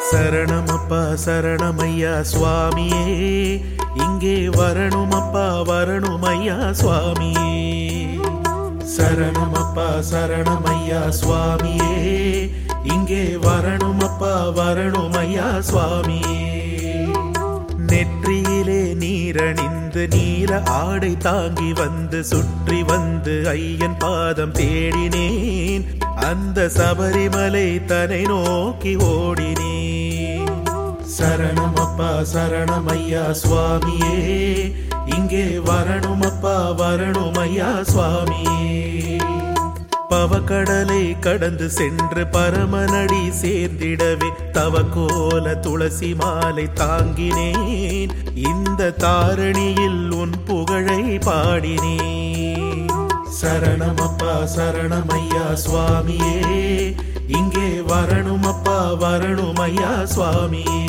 சரணமப்பா சரணமையா சுவாமியே இங்கே வரணுமப்பா வரணுமையா சுவாமியே சரணமப்பா சரணமையா சுவாமியே இங்கே வரணுமப்பா வரணுமையா சுவாமியே நெற்றியிலே நீரணிந்து நீர ஆடை தாங்கி வந்து சுற்றி வந்து ஐயன் பாதம் தேடினேன் அந்த சபரிமலை தனை நோக்கி ஓடினேன் சரணமப்பா சரணமையா சுவாமியே இங்கே வரணுமப்பா வரணுமையா சுவாமியே பவக்கடலை கடந்து சென்று பரமனடி சேர்ந்திடவே தவக்கோல துளசி மாலை தாங்கினேன் இந்த தாரணியில் உன் புகழை பாடினேன் சரணமப்பா சரணமையா சுவாமியே இங்கே வரணுமப்பா வரணுமையா சுவாமியே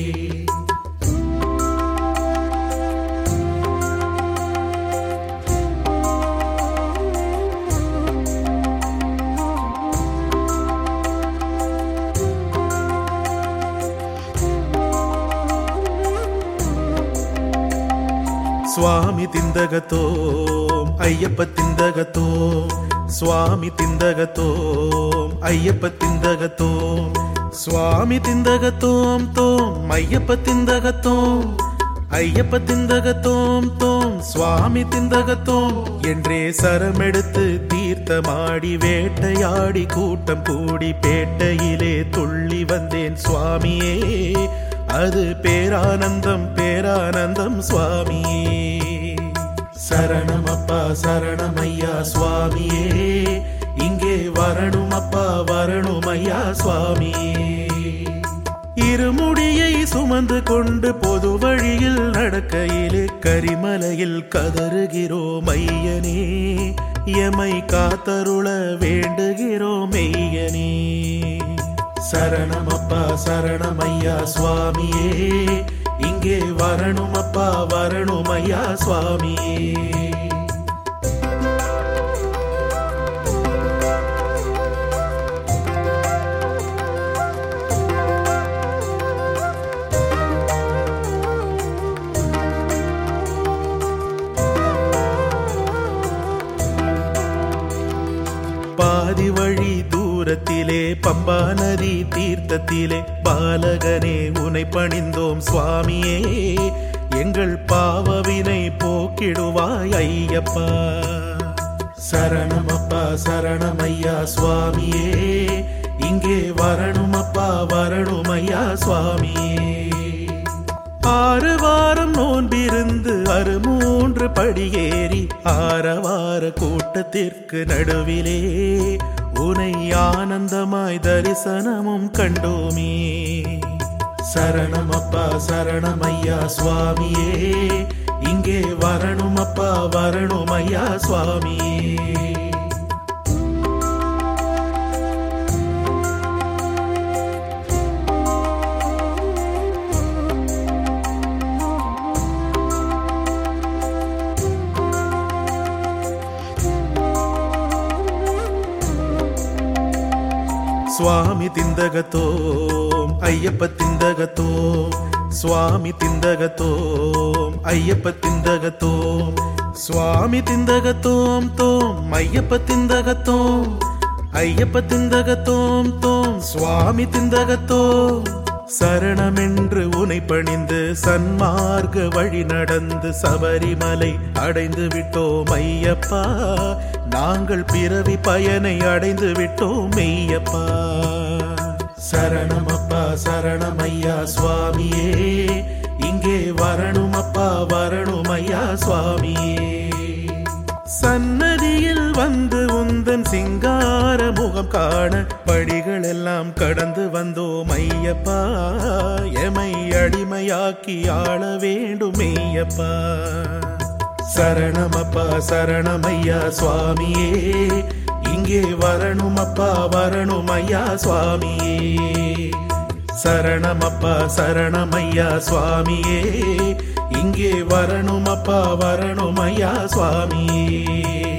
ಸ್ವಾಮಿ ತಿಂದಗತೋಂ ಅಯ್ಯಪ್ಪ ತಿಂದಗತೋಂ ಸ್ವಾಮಿ ತಿಂದಗತೋಂ ಅಯ್ಯಪ್ಪ ತಿಂದಗತೋಂ ಸ್ವಾಮಿ ತಿಂದಗತೋಂ ತೋಂ ಅಯ್ಯಪ್ಪ ತಿಂದಗತೋಂ ஐயப்ப திந்தகத்தோம் தோம் சுவாமி திந்தகத்தோம் என்றே சரமெடுத்து தீர்த்தமாடி வேட்டையாடி கூட்டம் கூடி பேட்டையிலே துள்ளி வந்தேன் சுவாமியே அது பேரானந்தம் பேரானந்தம் சுவாமியே சரணமப்பா சரணமையா சுவாமியே இங்கே வரணுமப்பா வரணுமையா சுவாமியே இருமுடியை சுமந்து கொண்டு பொது வழியில் நடக்கையிலே கரிமலையில் கதறுகிறோம் ஐயனே எமை காத்தருள வேண்டுகிறோம் மெய்யனே சரணமப்பா சரணமையா சுவாமியே இங்கே வரணுமப்பா வரணுமையா சுவாமியே பாதி வழி தூரத்திலே பம்பா நதி தீர்த்தத்திலே பாலகனே உனை பணிந்தோம் சுவாமியே எங்கள் பாவவினை போக்கிடுவாய் ஐயப்பா சரணமப்பா சரணமையா சுவாமியே இங்கே வரணுமப்பா வரணுமையா சுவாமியே ஆறு வாரம் நோன்பிருந்து அறுமூன்று படியேறி ஆரவார கூட்டத்திற்கு நடுவிலே உனை ஆனந்தமாய் தரிசனமும் கண்டோமே சரணமப்பா சரணமையா சுவாமியே இங்கே வரணுமப்பா வரணுமையா சுவாமியே ಸ್ವಾಮಿ ತಿಂದಗತೋಂ ಅಯ್ಯಪ್ಪ ತಿಂದಗತೋಂ ಸ್ವಾಮಿ ತಿಂದಗತೋಂ ಅಯ್ಯಪ್ಪ ತಿಂದಗತೋಂ ಸ್ವಾಮಿ ತಿಂದಗತೋಂ ತೋಂ ಅಯ್ಯಪ್ಪ ತಿಂದಗತೋಂ ಅಯ್ಯಪ್ಪ ತಿಂದಗತೋಂ தோம் சுவாமி திந்தகத்தோம் சரணமென்று உனை பணிந்து சன்மார்க்க வழி நடந்து சபரிமலை அடைந்து விட்டோம் ஐயப்பா நாங்கள் பிறவி பயனை அடைந்து விட்டோம் மெய்யப்பா சரணமப்பா சரணமையா சுவாமியே இங்கே வரணுமப்பா வரணுமையா சுவாமியே சன்னதியில் வந்து உந்தன் சிங்கார முகம் காண படிகள் எல்லாம் கடந்து வந்தோம் ஐயப்பா எமை அடிமையாக்கி ஆள வேண்டும் மெய்யப்பா சரணமப்பா சரணமையா சுவாமியே இங்கே வரணுமப்பா வரணுமையா சுவாமியே சரணமப்பா சரணமையா சுவாமியே இங்கே வரணுமப்பா வரணுமையா சுவாமியே